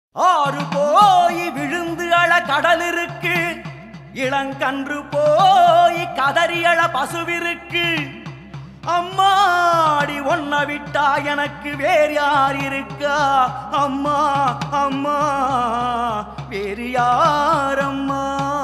ஆறு போய் விழுந்து அழ கடல் இருக்கு இளங்கன்று போய் கதறி அழ பசுவிருக்கு அம்மாடி ஒன்ன விட்டா எனக்கு வேறு யார் இருக்கா அம்மா அம்மா வேறு யார் அம்மா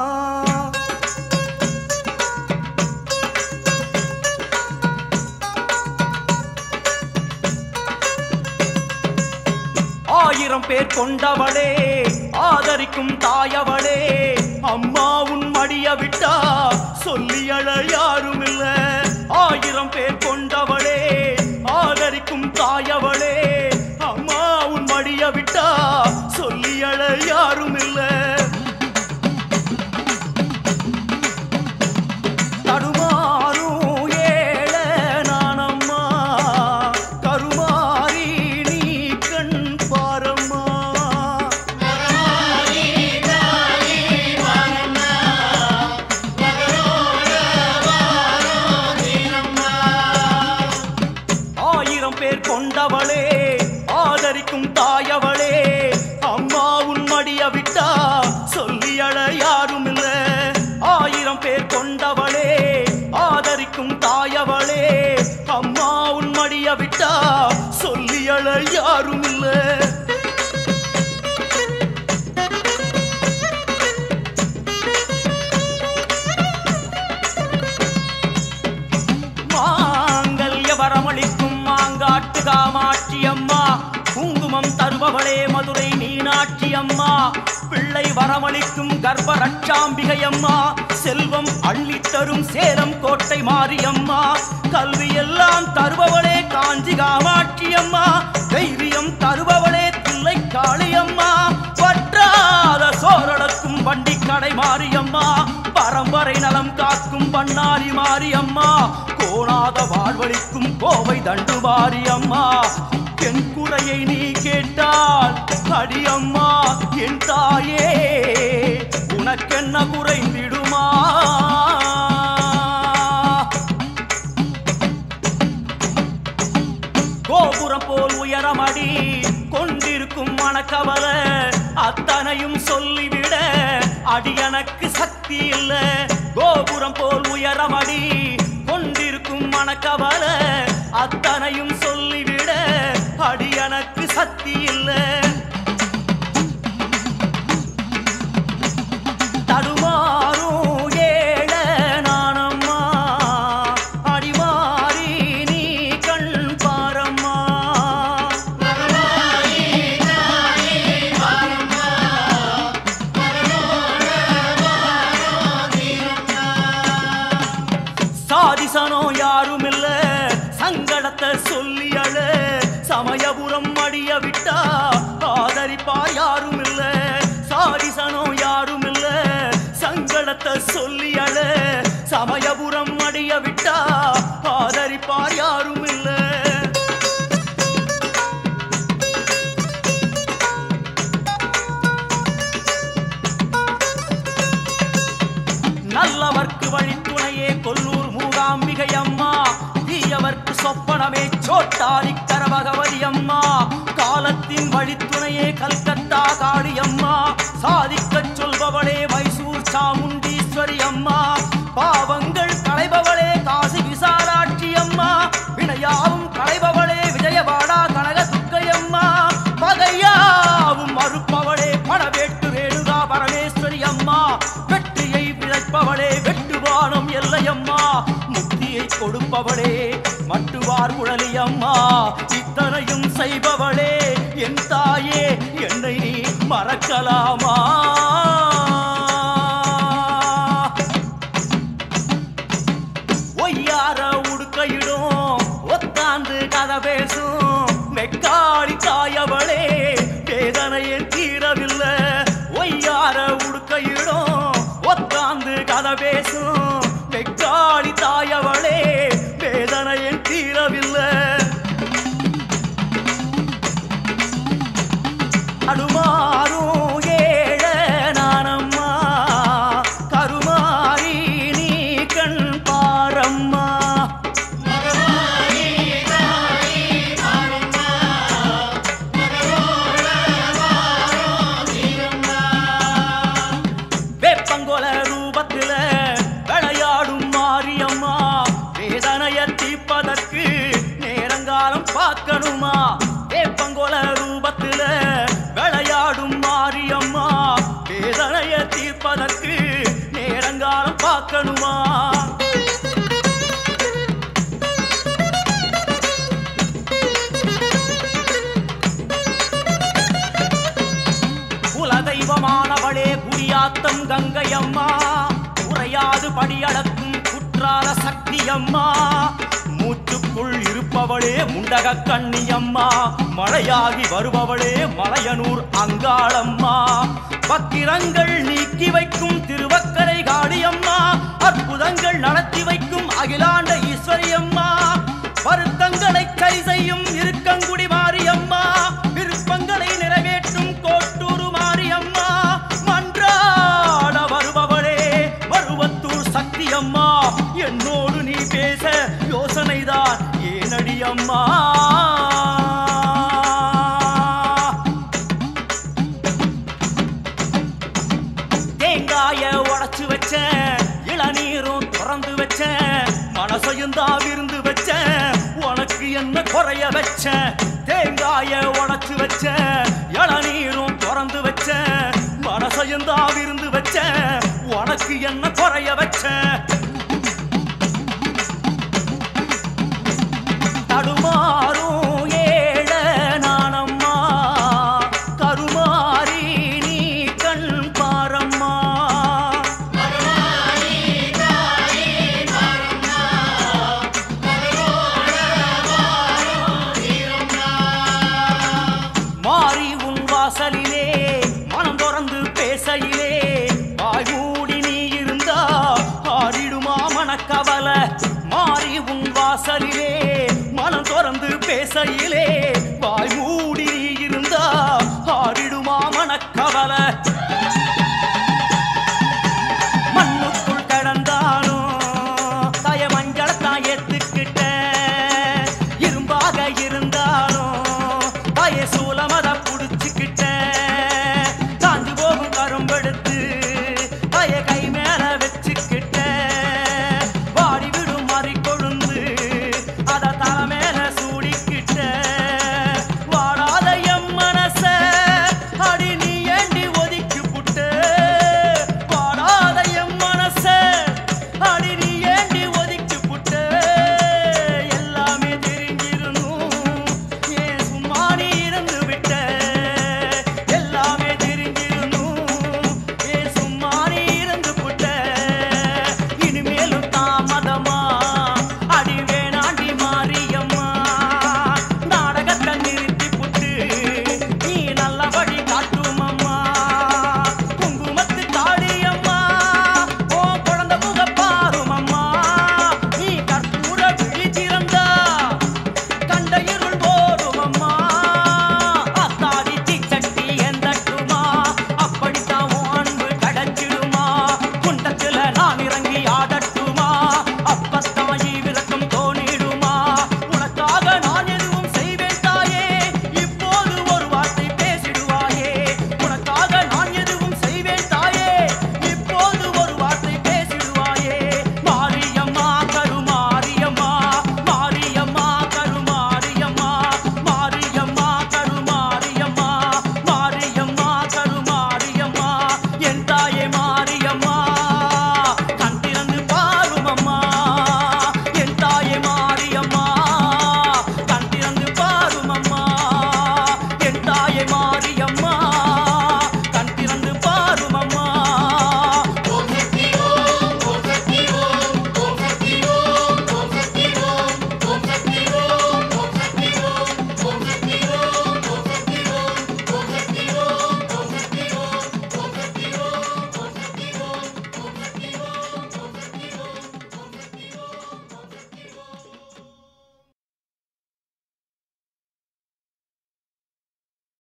ஆயிரம் பேர் கொண்டவளே ஆதரிக்கும் தாயவளே அம்மா உன் மடிய விட்டா சொல்லி அழ யாரும் இல்ல ஆயிரம் பேர் கொண்டவளே ஆதரிக்கும் தாயவளே அம்மா உன் மடிய விட்டா சொல்லி அழ யாரும் இல்ல தடுமாறும் ஏழ நானம்மா கருமாறி நீ கண் பாரம்மா ஆயிரம் பேர் கொண்டவளே ஆதரிக்கும் தாயவளே அம்மா உன் மடிய விட்டா சொல்லி அழ யாரும் இல்ல ஆயிரம் பேர் கொண்டவளே ஆதரிக்கும் தாயவளே அம்மா உன் மடிய விட்டா சொல்லி அழ யாரும் இல்ல மாங்கல்ய வரமளிக்கும் மாங்காட்டு காமாட்சி அம்மா குங்குமம் தருபவளே மதுரை மீனாட்சி அம்மா பிள்ளை வரமளிக்கும் கர்ப்ப ரட்சாம்பிகை அம்மா செல்வம் அள்ளித் தரும் சேலம் கோட்டை மாரியம்மா கல்வி எல்லாம் தருபவளே காஞ்சி காமாட்சி அம்மா தைரியம் தருபவளே தில்லை காளியம்மா வற்றாத சோரடக்கும் வண்டி கடை மாரியம்மா பரம்பரை நலம் காக்கும் பண்ணாரி மாரியம்மா கோணாத வாழ்வழிக்கும் கோவை தண்டு மாரியம்மா என் குறையை நீ கேட்டால் அடியம்மா என் தாயே உனக்கென்ன குறைந்திடுமா கோபுரம் போல் உயரமடி கொண்டிருக்கும் மனக்கவல அத்தனையும் சொல்லிவிட அடி எனக்கு சக்தி இல்ல கோபுரம் போல் உயரமடி கொண்டிருக்கும் மனக்கவல அத்தனையும் சொல்லிவிட அடி எனக்கு சக்தி இல்ல தடுமாறும் ஏழ நானம்மா அடிமாறி நீ கண் பாரம்மா சாதிசனோ யாரும் இல்ல சங்கடத்தை சொல்லி அழ சமயபுரம் அடிய விட்டா ஆதரிப்பா யாரும் இல்ல சாதிசனோ யாரும் இல்ல சங்கடத்தை சொல்லி அழ சமயபுரம் அடிய விட்டா ஆதரிப்பார் யாரும் இல்ல நல்லவர்க்கு வழித்துணையே கொல்லூர் மூகாம்பிகை அம்மா தீயவர்க்கு சொப்பனமே சோட்டாரி கரபகவதி அம்மா காலத்தின் வழித்துணையே கல்கத்தா காளி அம்மா சாதிக்கச் சொல்பவளே மைசூர் சாமுண்டீஸ்வரி அம்மா பாவங்கள் களைபவளே காசி விசாலாட்சி அம்மா வினையாவும் களைபவளே விஜயவாடா கனக துர்க்கையம்மா பகையாவும் மறுப்பவளே பணவேட்டு ரேணுகா பரமேஸ்வரி அம்மா வெற்றியை விளைப்பவளே வெட்டுவானம் எல்லையம்மா முக்தியை கொடுப்பவளே மட்டுவார் குழலி அம்மா இத்தனையும் செய்பவளே என் தாயே என்னை நீ மறக்கலாமா ஒய்யார உடுக்கையிடும் ஒத்தாந்து கதை பேசும் மெக்காடி தாயவளே வேதனையே தீரவில்லை ஒய்யார உடுக்கையிடும் ஒத்தாந்து கதை பேசும் மெக்காடி தாயவளே வேதனையே தீரவில்லை அனுமாரும் ஏழ நானம்மா கருமாறி நீ கண் பாரம்மா மகமாரி தாய் குடியாத்தம் கங்கை அம்மா குறையாது படியளக்கும் குற்றால சக்தி அம்மா மூச்சுக்குள் இருப்பவளே முண்டக கண்ணி அம்மா மழையாகி வருபவளே மலையனூர் அங்காளம்மா பக்கிரங்கள் நீக்கி வைக்கும் திருவக்கரை காளியம்மா அற்புதங்கள் நடத்தி வைக்கும் அகிலாண்ட ஈஸ்வரி அம்மா வருத்தங்களை சரி செய்யும் இருக்கங்குடி மாரியம்மா விருப்பங்களை நிறைவேற்றும் கோட்டூரு மாரியம்மா மன்றாட வருபவளே வருவத்தூர் சக்தி அம்மா என்னோடு நீ பேச யோசனைதான் ஏனடி அம்மா தேங்காய உடைச்சு வச்சேன் இளநீரும் திறந்து வச்சேன் மனசையும் தான் விருந்து வச்சேன் உனக்கு என்ன குறைய வச்சேன் தேங்காய உடைச்சு வச்சேன் இளநீரும் திறந்து வச்சேன் மனசையும் தான் விருந்து வச்சேன் உனக்கு என்ன குறைய வச்சேன் தடுமாறும் ஏழ நானம்மா கருமாறி நீ கண் பாரம்மா மாறி உன் வாசலிலே மனம் திறந்து பேசையிலே வாய் மூடி நீ இருந்தா ஆறிடுமா மனக்கவலை மாறி உன் வாசலிலே மனம் திறந்து பேசையிலே